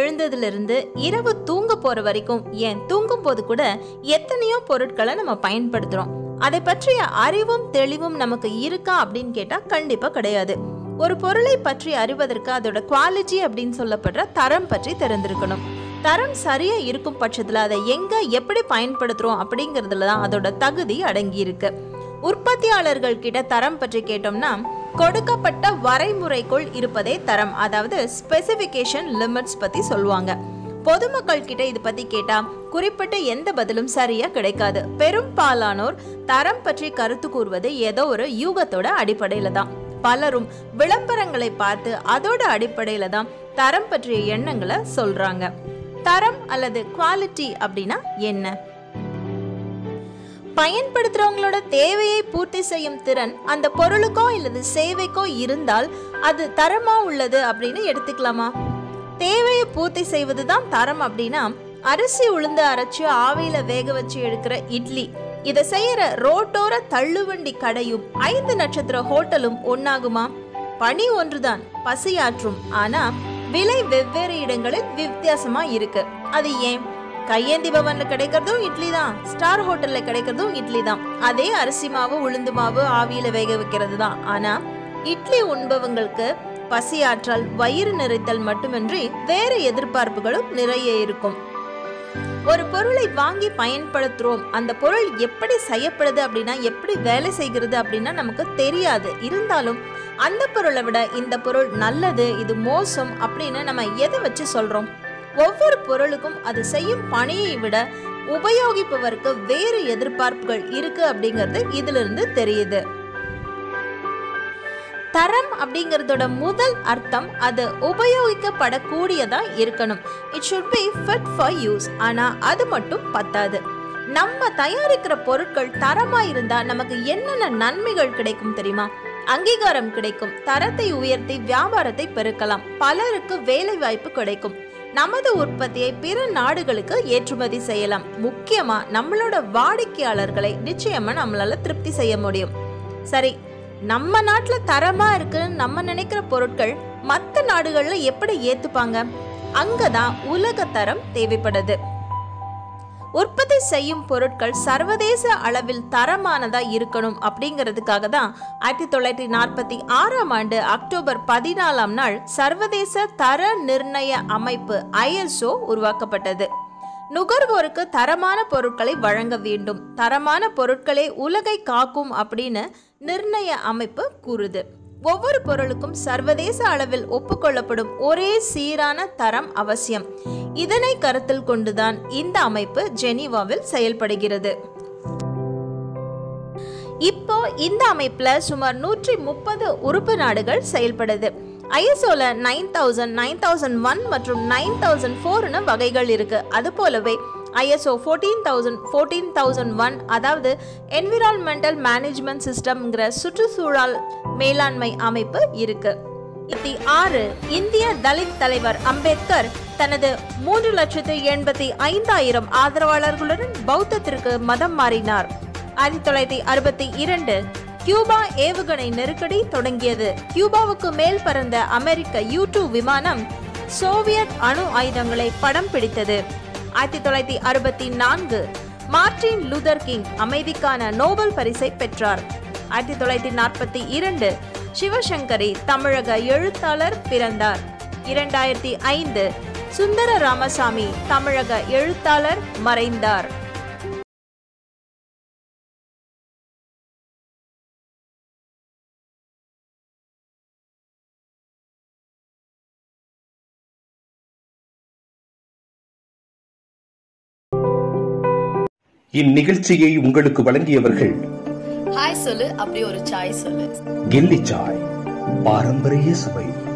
எழுந்ததிலிருந்து இரவு தூங்க போற வரைக்கும் ஏன் தூங்கும் போது கூட எத்தனையோ பொருட்களை நம்ம பயன்படுத்துறோம் அதை பற்றிய அறிவும் தெளிவும் நமக்கு இருக்கா அப்படின்னு கேட்டா கண்டிப்பா கிடையாது ஒரு பொருளை பற்றி அறிவதற்கு அதோட குவாலிட்டி அப்படின்னு சொல்லப்படுற தரம் பற்றி தெரிந்திருக்கணும் தரம் சரியா இருக்கும் பட்சத்துல அதை எங்க எப்படி பயன்படுத்துறோம் அப்படிங்கறதுல தான் அதோட தகுதி அடங்கி இருக்கு உற்பத்தியாளர்கள் கிட்ட தரம் பற்றி கேட்டோம்னா கொடுக்கப்பட்ட வரைமுறைக்குள் இருப்பதே தரம் அதாவது ஸ்பெசிஃபிகேஷன் லிமிட்ஸ் பத்தி சொல்லுவாங்க பொதுமக்கள் கிட்ட இது பத்தி கேட்டா குறிப்பிட்ட எந்த பதிலும் சரியா கிடைக்காது பெரும்பாலானோர் தரம் பற்றி கருத்து கூறுவது ஏதோ ஒரு யூகத்தோட அடிப்படையில தான் பலரும் விளம்பரங்களை பார்த்து அதோட அடிப்படையில தான் தரம் பற்றிய எண்ணங்களை சொல்றாங்க தரம் அல்லது குவாலிட்டி அப்படின்னா என்ன பயன்படுத்துறவங்களோட தேவையை பூர்த்தி செய்யும் திறன் அந்த பொருளுக்கோ இல்லது சேவைக்கோ இருந்தால் அது தரமா உள்ளது அப்படின்னு எடுத்துக்கலாமா தேவையை பூர்த்தி செய்வது தான் தரம் அப்படின்னா அரிசி உளுந்து அரைச்சு ஆவியில வேக வச்சு எடுக்கிற இட்லி இதை செய்யற ரோட்டோர தள்ளுவண்டி கடையும் ஐந்து நட்சத்திர ஹோட்டலும் ஒன்னாகுமா பணி ஒன்றுதான் பசியாற்றும் ஆனா விலை வெவ்வேறு இடங்களில் வித்தியாசமா இருக்கு அது ஏன் கையேந்தி பவன்ல கிடைக்கிறதும் இட்லி தான் ஸ்டார் ஹோட்டல்ல கிடைக்கிறதும் இட்லி தான் அதே அரிசி மாவு உளுந்து மாவு ஆவியில வேக வைக்கிறது தான் ஆனா இட்லி உண்பவங்களுக்கு பசியாற்றல் வயிறு நிறைத்தல் மட்டுமின்றி வேறு எதிர்பார்ப்புகளும் நிறைய இருக்கும் ஒரு பொருளை வாங்கி பயன்படுத்துறோம் அந்த பொருள் எப்படி செய்யப்படுது அப்படின்னா எப்படி வேலை செய்கிறது அப்படின்னா நமக்கு தெரியாது இருந்தாலும் அந்த பொருளை விட இந்த பொருள் நல்லது இது மோசம் அப்படின்னு நம்ம எதை வச்சு சொல்றோம் ஒவ்வொரு பொருளுக்கும் அது செய்யும் பணியை விட உபயோகிப்பவருக்கு வேறு எதிர்பார்ப்புகள் இருக்கு அப்படிங்கிறது இதுல இருந்து தெரியுது தரம் அப்படிங்கறதோட முதல் அர்த்தம் அது உபயோகிக்கப்படக்கூடியதா இருக்கணும் it should be fit for use ஆனா அது மட்டும் பத்தாது நம்ம தயாரிக்கிற பொருட்கள் தரமா இருந்தா நமக்கு என்னென்ன நன்மைகள் கிடைக்கும் தெரியுமா அங்கீகாரம் கிடைக்கும் தரத்தை உயர்த்தி வியாபாரத்தை பெருக்கலாம் பலருக்கு வேலை வாய்ப்பு கிடைக்கும் நமது உற்பத்தியை பிற நாடுகளுக்கு ஏற்றுமதி செய்யலாம் முக்கியமா நம்மளோட வாடிக்கையாளர்களை நிச்சயமா நம்மளால திருப்தி செய்ய முடியும் சரி நம்ம நாட்டுல தரமா இருக்குன்னு நம்ம நினைக்கிற பொருட்கள் மற்ற நாடுகள்ல எப்படி ஏத்துப்பாங்க அங்கதான் உலக தரம் தேவைப்படுது உற்பத்தி செய்யும் பொருட்கள் சர்வதேச அளவில் தரமானதா இருக்கணும் அப்படிங்கிறதுக்காக தான் ஆயிரத்தி தொள்ளாயிரத்தி நாற்பத்தி ஆறாம் ஆண்டு அக்டோபர் பதினாலாம் நாள் சர்வதேச தர நிர்ணய அமைப்பு ஐஎஸ்ஓ உருவாக்கப்பட்டது நுகர்வோருக்கு தரமான பொருட்களை வழங்க வேண்டும் தரமான பொருட்களே உலகை காக்கும் அப்படின்னு நிர்ணய அமைப்பு கூறுது ஒவ்வொரு பொருளுக்கும் சர்வதேச அளவில் ஒப்புக்கொள்ளப்படும் ஒரே சீரான தரம் அவசியம் இதனை கருத்தில் கொண்டுதான் இந்த அமைப்பு ஜெனீவாவில் செயல்படுகிறது இப்போ இந்த அமைப்புல சுமார் நூற்றி முப்பது உறுப்பு நாடுகள் செயல்படுது ஐஎஸ்ஓல nine thousand nine thousand one மற்றும் நைன் தௌசண்ட் ஃபோர்னு வகைகள் இருக்கு அது போலவே ISO fourteen thousand fourteen thousand one அதாவது என்விரான்மெண்டல் மேனேஜ்மெண்ட் சிஸ்டம்ங்கிற சுற்றுச்சூழல் மேலாண்மை அமைப்பு இருக்கு இருபத்தி ஆறு இந்திய தலித் தலைவர் அம்பேத்கர் தனது மூன்று லட்சத்து எண்பத்தி ஐந்தாயிரம் ஆதரவாளர்களுடன் பௌத்தத்திற்கு மதம் மாறினார் ஆயிரத்தி தொள்ளாயிரத்தி அறுபத்தி இரண்டு கியூபா ஏவுகணை நெருக்கடி தொடங்கியது கியூபாவுக்கு மேல் பறந்த அமெரிக்க யூ டூ விமானம் சோவியத் அணு ஆயுதங்களை படம் பிடித்தது ஆயிரத்தி தொள்ளாயிரத்தி அறுபத்தி நான்கு மார்டின் லூதர் கிங் அமைதிக்கான நோபல் பரிசை பெற்றார் ஆயிரத்தி தொள்ளாயிரத்தி நாற்பத்தி இரண்டு சிவசங்கரி தமிழக எழுத்தாளர் பிறந்தார் இரண்டாயிரத்தி ஐந்து சுந்தர ராமசாமி தமிழக எழுத்தாளர் மறைந்தார் இந்நிகழ்ச்சியை உங்களுக்கு வழங்கியவர்கள் ஹாய் சொல்லு அப்படி ஒரு சாய் சொல்லு கில்லி சாய் பாரம்பரிய சுவை